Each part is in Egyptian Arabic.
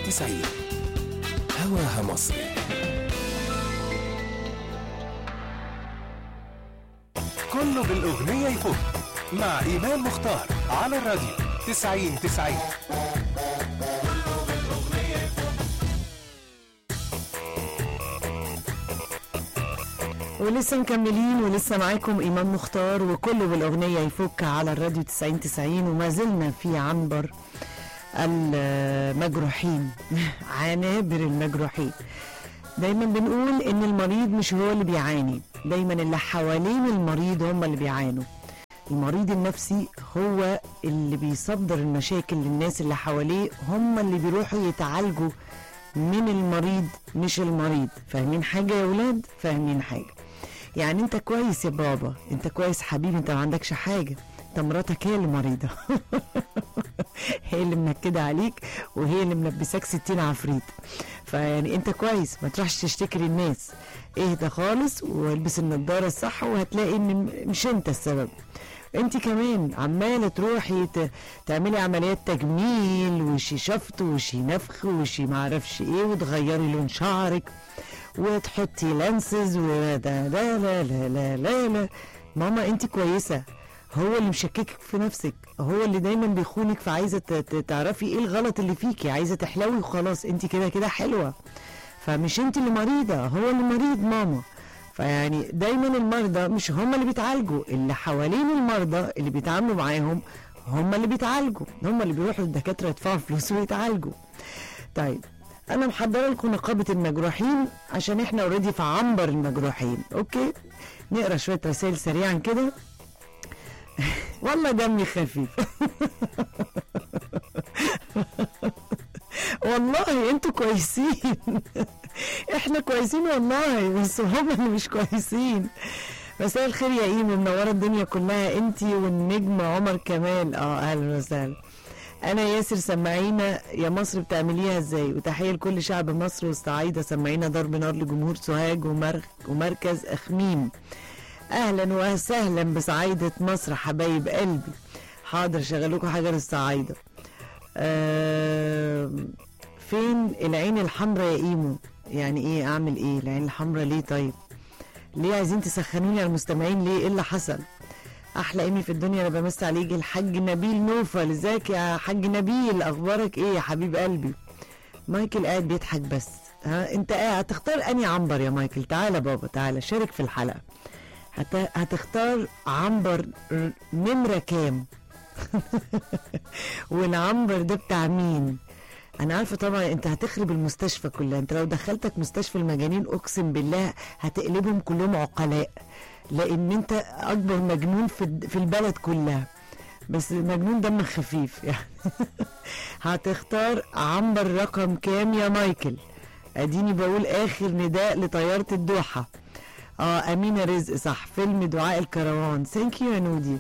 90 هواها مصري كله بالأغنية يفوت مع إيمان مختار على الراديو 90 90 ولسه مكملين ولسه معاكم إيمان مختار وكله بالأغنية يفك على الراديو 90 90 وما زلنا في عنبر المجروحين عنابر المجروحين دايما بنقول ان المريض مش هو اللي بيعاني دايما اللي حوالين المريض هم اللي بيعانوا المريض النفسي هو اللي بيصدر المشاكل للناس اللي حواليه هم اللي بيروحوا يتعالجوا من المريض مش المريض فاهمين حاجة يا ولاد فاهمين حاجة يعني انت كويس يا بابا انت كويس حبيبي انت ما عندكش حاجة انت مراتك هي اللي مريضة هي اللي منكدة عليك وهي اللي ملبساك ستين عفريت فيعني انت كويس ما تروحش تشتكي للناس اهدى خالص والبس النضارة الصح وهتلاقي ان مش انت السبب انت كمان عمالة تروحي ت- تعملي عمليات تجميل وشي شفط وشي نفخ وشي معرفش ايه وتغيري لون شعرك وتحطي لانسز ولا لا لا لا لا لا لا ماما انت كويسة هو اللي مشككك في نفسك هو اللي دايما بيخونك فعايزة ت- ت- تعرفي ايه الغلط اللي فيكي عايزة تحلوي وخلاص انت كده كده حلوة فمش انت اللي مريضة هو اللي مريض ماما فيعني دايما المرضى مش هم اللي بيتعالجوا اللي حوالين المرضى اللي بيتعاملوا معاهم هم اللي بيتعالجوا هم اللي بيروحوا للدكاترة يدفعوا فلوس ويتعالجوا طيب انا محضره لكم نقابه المجروحين عشان احنا اوريدي في عنبر المجروحين اوكي نقرا شويه رسائل سريعا كده والله دمي خفيف والله انتوا كويسين احنا كويسين والله بس هم اللي مش كويسين مساء الخير يا ايمو منوره الدنيا كلها انتي والنجم عمر كمال اه اهلا وسهلا انا ياسر سمعينا يا مصر بتعمليها ازاي وتحيه لكل شعب مصر والصعايده سمعينا ضرب نار لجمهور سوهاج ومر... ومركز اخميم اهلا وسهلا بصعايده مصر حبايب قلبي حاضر شغلوكوا حاجه للصعايده آه فين العين الحمراء يا ايمو يعني ايه اعمل ايه العين الحمراء ليه طيب ليه عايزين تسخنوني على المستمعين ليه ايه اللي حصل احلى ايمي في الدنيا انا بمس عليك الحاج نبيل نوفل ازيك يا حاج نبيل اخبارك ايه يا حبيب قلبي مايكل قاعد بيضحك بس ها انت قاعد هتختار اني عنبر يا مايكل تعالى بابا تعالى شارك في الحلقه هت... هتختار عنبر ر- نمره كام والعنبر ده بتاع مين انا عارفه طبعا انت هتخرب المستشفى كلها انت لو دخلتك مستشفى المجانين اقسم بالله هتقلبهم كلهم عقلاء لان انت اكبر مجنون في الد- في البلد كلها بس مجنون دمك خفيف يعني هتختار عنبر رقم كام يا مايكل اديني بقول اخر نداء لطياره الدوحه اه امينه رزق صح فيلم دعاء الكروان ثانك يو يا نودي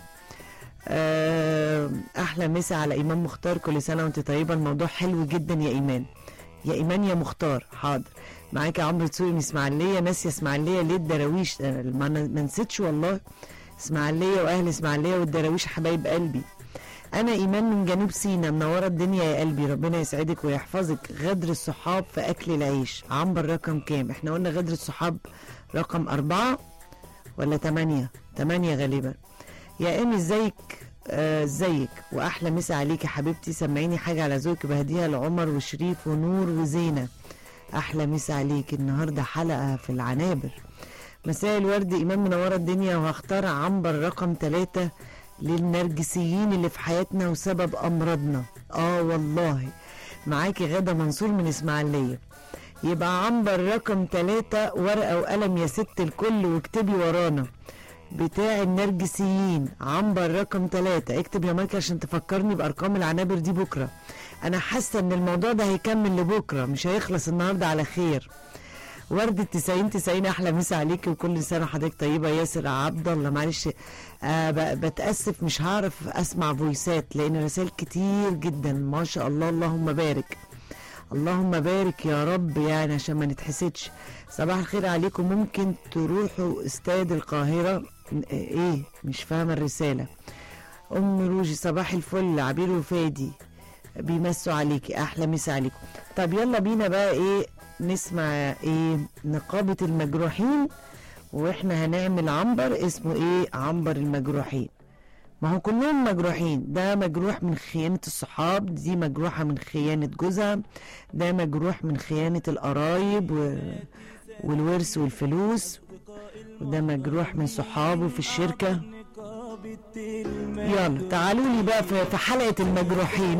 آه، احلى مسا على ايمان مختار كل سنه وانت طيبه الموضوع حلو جدا يا ايمان يا ايمان يا مختار حاضر معاك يا عمرو تسوقي من اسماعيليه ناسيه اسماعيليه ليه الدراويش آه، ما أنا- ما نسيتش والله اسماعيليه واهل اسماعيليه والدراويش حبايب قلبي انا ايمان من جنوب سينا منوره الدنيا يا قلبي ربنا يسعدك ويحفظك غدر الصحاب في اكل العيش عنبر رقم كام احنا قلنا غدر الصحاب رقم أربعة ولا تمانية تمانية غالبا يا ايمي ازيك آه، ازيك واحلى مسا عليك يا حبيبتي سمعيني حاجه على ذوقك بهديها لعمر وشريف ونور وزينه احلى مسا عليك النهارده حلقه في العنابر مساء الورد ايمان منوره الدنيا وهختار عنبر رقم ثلاثة للنرجسيين اللي في حياتنا وسبب امراضنا اه والله معاكي غدا منصور من اسماعيليه يبقى عنبر رقم ثلاثة ورقة وقلم يا ست الكل واكتبي ورانا بتاع النرجسيين عنبر رقم ثلاثة اكتب يا مايكل عشان تفكرني بأرقام العنابر دي بكرة أنا حاسة إن الموضوع ده هيكمل لبكرة مش هيخلص النهاردة على خير ورد التسعين تسعين أحلى مسا عليكي وكل سنة حضرتك طيبة ياسر عبد الله معلش آه ب- بتأسف مش هعرف أسمع فويسات لأن رسائل كتير جدا ما شاء الله اللهم بارك اللهم بارك يا رب يعني عشان ما نتحسدش صباح الخير عليكم ممكن تروحوا استاد القاهرة ايه مش فاهمة الرسالة ام روجي صباح الفل عبير وفادي بيمسوا عليكي احلى مسا عليكم طب يلا بينا بقى ايه نسمع ايه نقابة المجروحين واحنا هنعمل عنبر اسمه ايه عنبر المجروحين ما هو كلهم مجروحين ده مجروح من خيانة الصحاب دي مجروحة من خيانة جوزها ده مجروح من خيانة القرايب و... والورث والفلوس وده مجروح من صحابه في الشركة يلا تعالوا لي بقى في في حلقة المجروحين